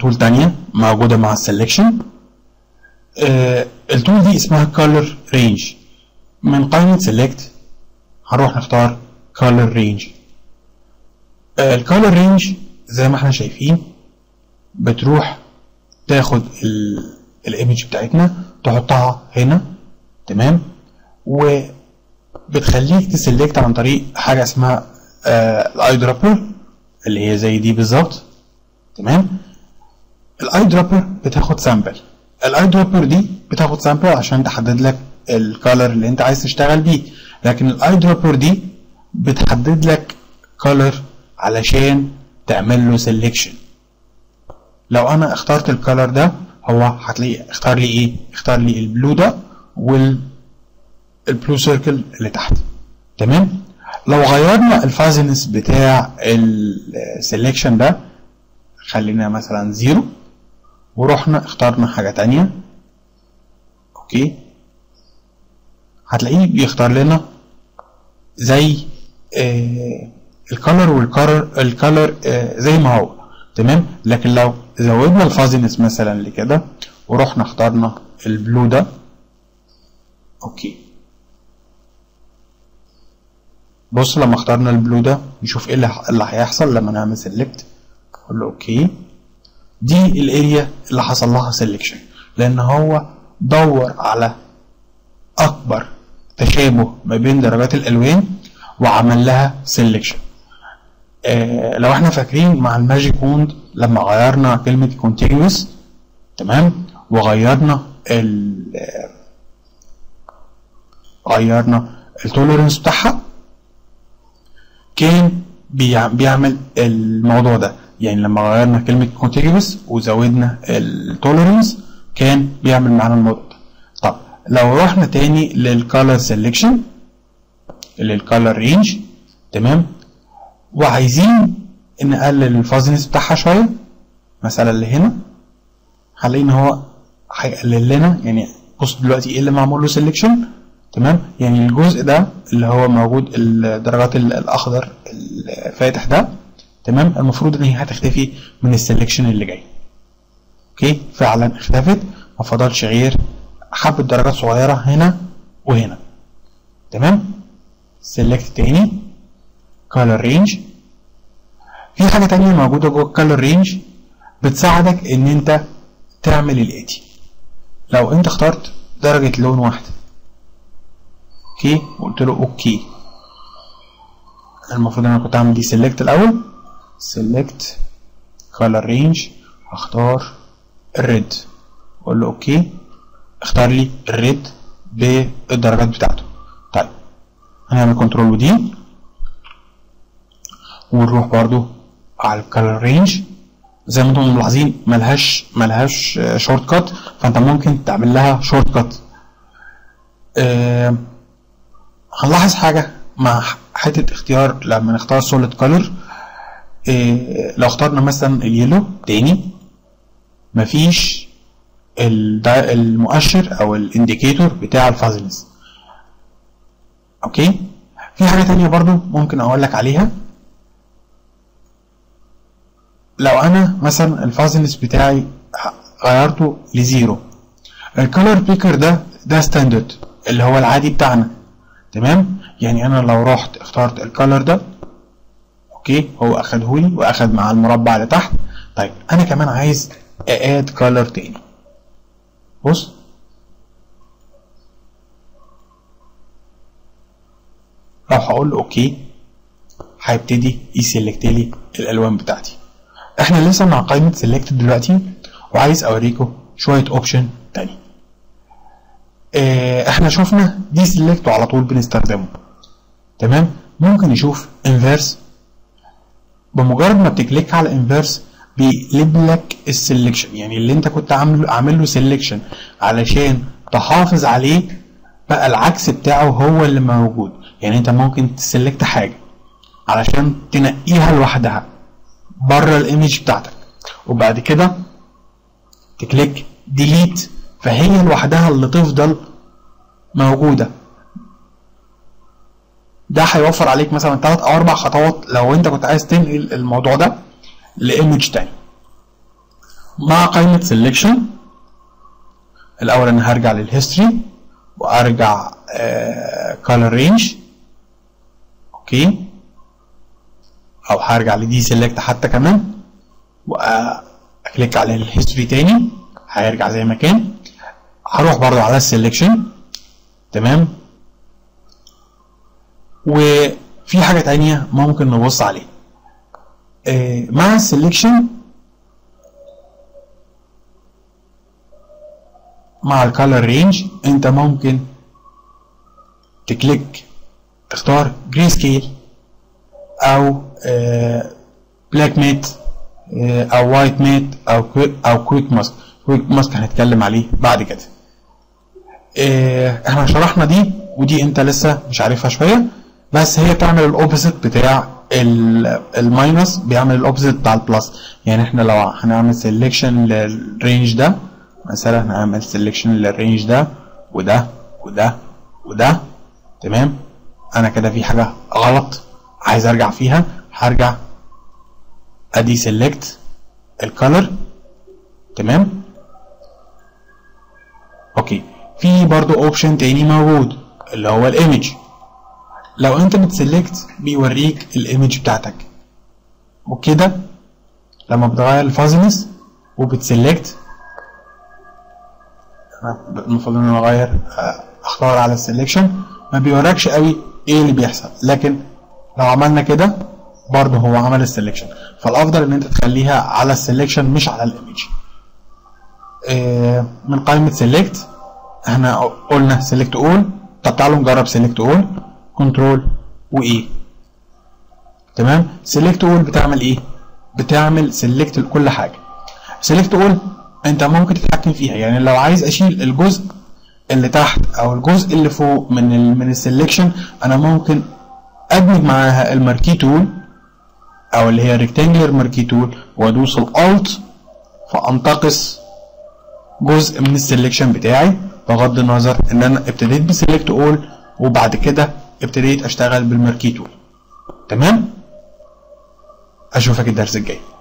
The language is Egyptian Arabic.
تول تانية موجودة مع السلكشن آه التول دي اسمها color range من قائمة select هنروح نختار color range آه الcolor range زي ما احنا شايفين بتروح تاخد الايمج بتاعتنا تحطها هنا تمام وبتخليك تسلكت عن طريق حاجة اسمها الاي دروبر اللي هي زي دي بالظبط تمام الاي دروبر بتاخد سامبل الاي دروبر دي بتاخد سامبل عشان تحدد لك الكالر اللي انت عايز تشتغل بيه لكن الاي دروبر دي بتحدد لك كالر علشان تعمل له سيلكشن لو انا اخترت الكالر ده هو هتلاقي اختار لي ايه اختار لي البلو ده وال البلو سيركل اللي تحت تمام لو غيرنا الفازنس بتاع السلكشن ده خلينا مثلا زيرو ورحنا اخترنا حاجة تانية اوكي هتلاقيه بيختار لنا زي آه الكالر والكالر الكالر آه زي ما هو تمام لكن لو زودنا الفازنس مثلا لكده ورحنا اخترنا البلو ده اوكي بص لما اخترنا البلو ده نشوف ايه اللي هيحصل لما نعمل سيلكت اقول له اوكي دي الاريا اللي حصل لها سيلكشن لان هو دور على اكبر تشابه ما بين درجات الالوان وعمل لها سيلكشن آه لو احنا فاكرين مع الماجيك ووند لما غيرنا كلمة continuous تمام وغيرنا ال غيرنا التوليرنس بتاعها كان بيعمل الموضوع ده يعني لما غيرنا كلمة contiguous وزودنا التوليرنس كان بيعمل معانا الموضوع ده طب لو رحنا تاني للكالر سيلكشن للكالر رينج تمام وعايزين نقلل الفازنس بتاعها شوية مثلا اللي هنا هنلاقي ان هو هيقلل لنا يعني بص دلوقتي ايه اللي معمول له سيلكشن تمام يعني الجزء ده اللي هو موجود الدرجات الاخضر الفاتح ده تمام المفروض ان هي هتختفي من السلكشن اللي جاي اوكي فعلا اختفت ما فضلش غير حبة درجات صغيرة هنا وهنا تمام سيلكت تاني color range في حاجة تانية موجودة جوه color range بتساعدك ان انت تعمل الاتي لو انت اخترت درجة لون واحدة اوكي وقلت له اوكي المفروض انا كنت اعمل دي سيلكت الاول سيلكت color range هختار الريد اقول له اوكي اختار لي الريد بالدرجات بتاعته طيب هنعمل كنترول ودي ونروح برضو على الكالر رينج زي ما انتم ملاحظين ملهاش ملهاش شورت كات فانت ممكن تعمل لها شورت كات أه هنلاحظ حاجة مع حتة اختيار لما نختار سوليد كولر أه لو اخترنا مثلا اليلو تاني مفيش المؤشر او الانديكيتور بتاع الفازنس اوكي في حاجة تانية برضو ممكن اقول لك عليها لو انا مثلا الفازنس بتاعي غيرته لزيرو الكولر بيكر ده ده ستاندرد اللي هو العادي بتاعنا تمام يعني انا لو رحت اخترت الكولر ده اوكي هو اخدهولي واخد مع المربع اللي تحت طيب انا كمان عايز اد كولر تاني بص لو هقول له اوكي هيبتدي يسلكت لي الالوان بتاعتي احنا لسه مع قائمة سيلكت دلوقتي وعايز اوريكم شوية اوبشن تاني اه احنا شفنا دي سيلكت وعلى طول بنستخدمه تمام ممكن نشوف انفيرس بمجرد ما بتكليك على انفيرس بيقلب لك السلكشن يعني اللي انت كنت عامل عامل له سلكشن علشان تحافظ عليه بقى العكس بتاعه هو اللي موجود يعني انت ممكن تسلكت حاجه علشان تنقيها لوحدها بره الايمج بتاعتك وبعد كده تكليك ديليت فهي لوحدها اللي تفضل موجوده ده هيوفر عليك مثلا ثلاث او اربع خطوات لو انت كنت عايز تنقل الموضوع ده لايمج تاني مع قائمة selection الأول أنا هرجع للهيستوري وأرجع آه color range أوكي أو هرجع لدي select حتى كمان وأكليك على الهيستوري تاني هيرجع زي ما كان هروح برضو على السلكشن تمام وفي حاجة تانية ممكن نبص عليها آه مع السلكشن مع الكالر رينج انت ممكن تكليك تختار جري سكيل او بلاك ميت او وايت ميت او او كويك ماسك كويك ماسك هنتكلم عليه بعد كده احنا شرحنا دي ودي انت لسه مش عارفها شويه بس هي بتعمل الاوبوزيت بتاع الماينس بيعمل الاوبوزيت بتاع البلس يعني احنا لو هنعمل سيلكشن للرينج ده مثلا هنعمل سيلكشن للرينج ده وده وده وده تمام انا كده في حاجه غلط عايز ارجع فيها هرجع ادي سيلكت الكالر تمام اوكي في برضو اوبشن تاني موجود اللي هو الايمج لو انت بتسلكت بيوريك الايمج بتاعتك وكده لما بتغير الفازنس وبتسلكت المفروض ان انا اغير اختار على السلكشن ما بيوريكش قوي ايه اللي بيحصل لكن لو عملنا كده برضه هو عمل السلكشن فالافضل ان انت تخليها على السلكشن مش على الايمج إيه من قائمه سيلكت احنا قلنا سيلكت اول طب تعالوا نجرب سيلكت اول كنترول وايه تمام سيلكت اول بتعمل ايه بتعمل سيلكت لكل حاجه سيلكت اول انت ممكن تتحكم فيها يعني لو عايز اشيل الجزء اللي تحت او الجزء اللي فوق من ال من السلكشن انا ممكن ادمج معاها الماركي تول او اللي هي ريكتانجلر ماركي تول وادوس الالت فانتقص جزء من السلكشن بتاعي بغض النظر ان انا ابتديت بسلكت اول وبعد كده ابتديت اشتغل بالماركي تول تمام اشوفك الدرس الجاي